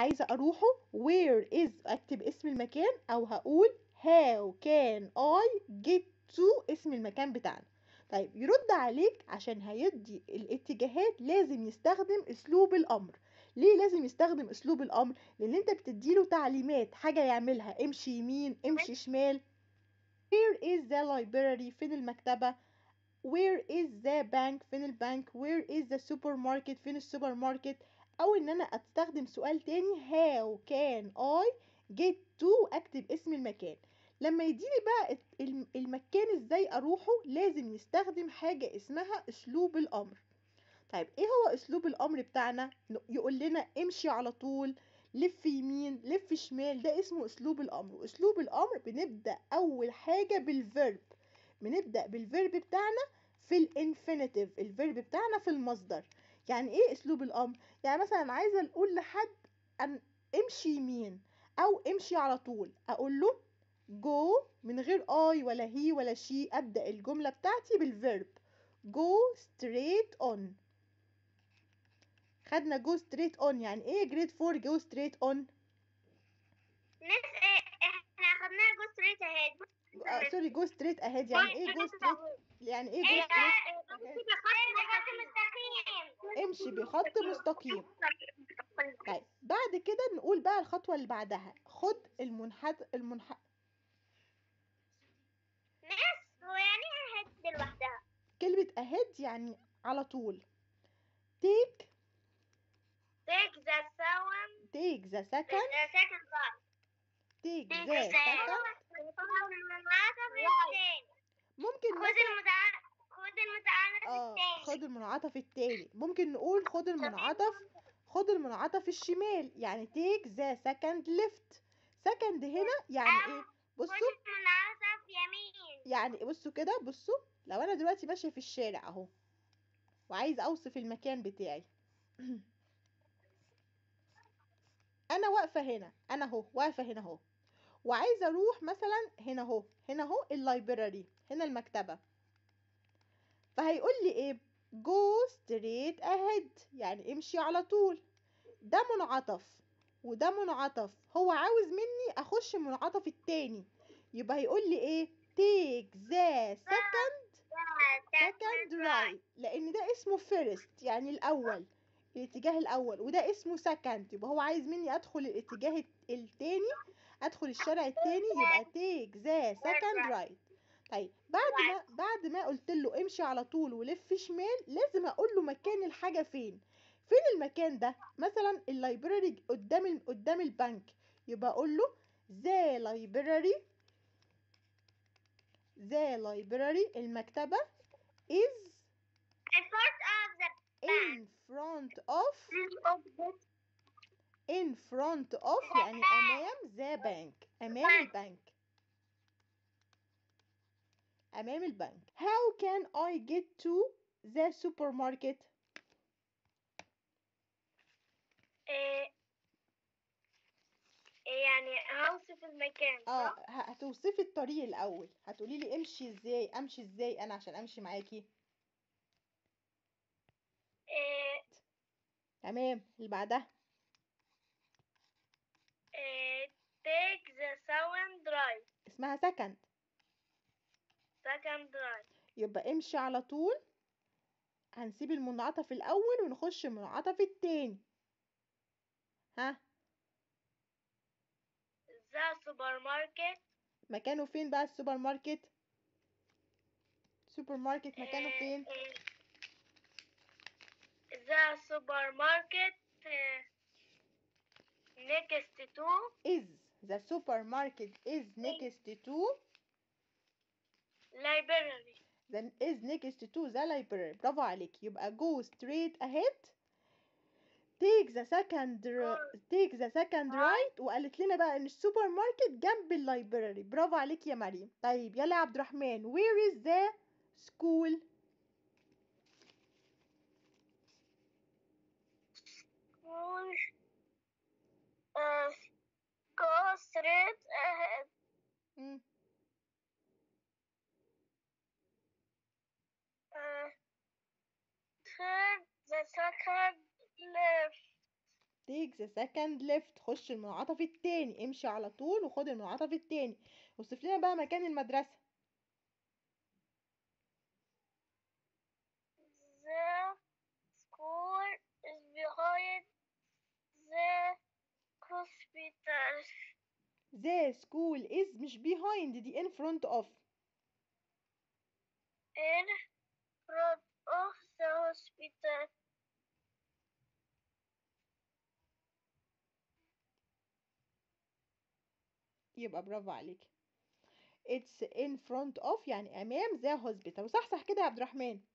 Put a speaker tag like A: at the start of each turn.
A: عايزة أروحه where is أكتب اسم المكان أو هقول how can I get to اسم المكان بتاعنا طيب يرد عليك عشان هيدي الاتجاهات لازم يستخدم أسلوب الأمر ليه لازم يستخدم أسلوب الأمر؟ لأن أنت بتديله تعليمات حاجة يعملها امشي يمين امشي شمال Where is the library فين المكتبة Where is the bank فين البنك Where is the supermarket فين السوبر ماركت أو إن أنا أستخدم سؤال تاني How can I get to أكتب اسم المكان لما يديني بقى الم- المكان ازاي اروحه لازم يستخدم حاجة اسمها اسلوب الامر طيب ايه هو اسلوب الامر بتاعنا ن- يقول لنا امشي على طول لف يمين لف شمال ده اسمه اسلوب الامر واسلوب الامر بنبدا اول حاجه بالفيرب بنبدا بالفيرب بتاعنا في الانفينيتيف الفيرب بتاعنا في المصدر يعني ايه اسلوب الامر يعني مثلا عايزه اقول لحد ان امشي يمين او امشي على طول اقول له جو من غير اي ولا هي ولا شي ابدا الجمله بتاعتي بالفيرب go straight on خدنا go straight on يعني ايه جريد 4 go straight on
B: ناس احنا اخدناها جو ستريت اهيد
A: آه سوري go straight ahead يعني ايه go straight يعني ايه go straight
B: بخط مستقيم
A: امشي بخط مستقيم طيب بعد كده نقول بقى الخطوة اللي بعدها خد المنحد المنح
B: ناس هو يعني ايه هيد لوحدها
A: كلمة ahead يعني على طول take
B: take the sound
A: take the second
B: the second part
A: take
B: take
A: the second
B: المنعطف الثاني
A: ممكن
B: خد
A: مثلا
B: المتع- خد المتعامل
A: اه
B: الثاني
A: خد المنعطف التاني ممكن نقول خد المنعطف خد المنعطف الشمال يعني take the second left second هنا يعني ايه
B: خد
A: بصوا
B: المنعطف يمين
A: يعني بصوا كده بصوا لو انا دلوقتي ماشيه في الشارع اهو وعايز اوصف المكان بتاعي انا واقفه هنا انا اهو واقفه هنا اهو وعايزه اروح مثلا هنا اهو هنا اهو اللايبراري هنا المكتبه فهيقول لي ايه go straight ahead يعني امشي على طول ده منعطف وده منعطف هو عاوز مني اخش المنعطف التاني يبقى هيقول لي ايه take the second second right لان ده اسمه first يعني الاول الاتجاه الاول وده اسمه second يبقى هو عايز مني ادخل الاتجاه الت- التاني ادخل الشارع التاني يبقى take the second right طيب بعد ما بعد ما قلت له امشي على طول ولف شمال لازم اقول له مكان الحاجه فين فين المكان ده مثلا اللايبراري قدام ال- قدام البنك يبقى اقول له the library the library المكتبه is
B: in front of the
A: in front of
B: bank
A: in front of يعني امام the bank امام البنك امام البنك how can I get to the supermarket
B: إيه إيه يعني هوصف المكان
A: اه
B: صح؟
A: ه- هتوصفي الطريق الاول هتقولي لي امشي ازاي امشي ازاي انا عشان امشي معاكي
B: إيه
A: تمام اللي بعدها
B: إيه take the sound right
A: اسمها second
B: second right
A: يبقى امشي على طول هنسيب المنعطف الاول ونخش المنعطف التاني ها
B: the supermarket
A: مكانه فين بقى السوبر ماركت سوبر ماركت مكانه
B: إيه،
A: فين
B: إيه، the supermarket إيه، next to
A: is the supermarket is next to
B: library
A: then is next to the library برافو عليك يبقى go straight ahead take the second r- take the second right وقالت لنا بقى ان السوبر ماركت جنب اللايبراري برافو عليك يا مريم طيب يلا يا عبد الرحمن where is the school
B: uh, go straight ahead
A: مم.
B: uh, turn the second left
A: take take the second left خش المنعطف التاني امشي على طول وخد المنعطف التاني وصف لنا بقى مكان المدرسة
B: The school is behind the hospital.
A: the school is مش behind دي in front of
B: In front of the hospital.
A: يبقى برافو عليك it's in front of يعني أمام the hospital وصحصح كده يا عبد الرحمن